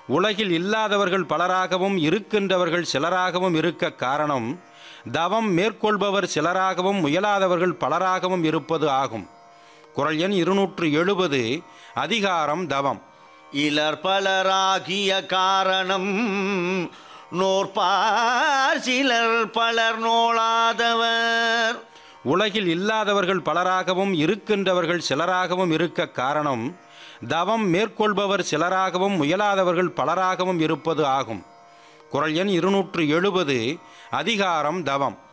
உலகில் இல்லாதவர்கள் பலராகவும் இருக்கின்றவர்கள் சிலராகவும் இருக்க காரணம் தவம் மேற்கொள்பவர் சிலராகவும் முயலாதவர்கள் பலராகவும் இருப்பது ஆகும் குரல் எண் இருநூற்று எழுபது அதிகாரம் தவம் இலர் பலராகிய காரணம் நோற்பார் சிலர் பலர் நோளாதவர் உலகில் இல்லாதவர்கள் பலராகவும் இருக்கின்றவர்கள் சிலராகவும் இருக்க காரணம் தவம் மேற்கொள்பவர் சிலராகவும் முயலாதவர்கள் பலராகவும் இருப்பது ஆகும் குரல் எண் இருநூற்று எழுபது அதிகாரம் தவம்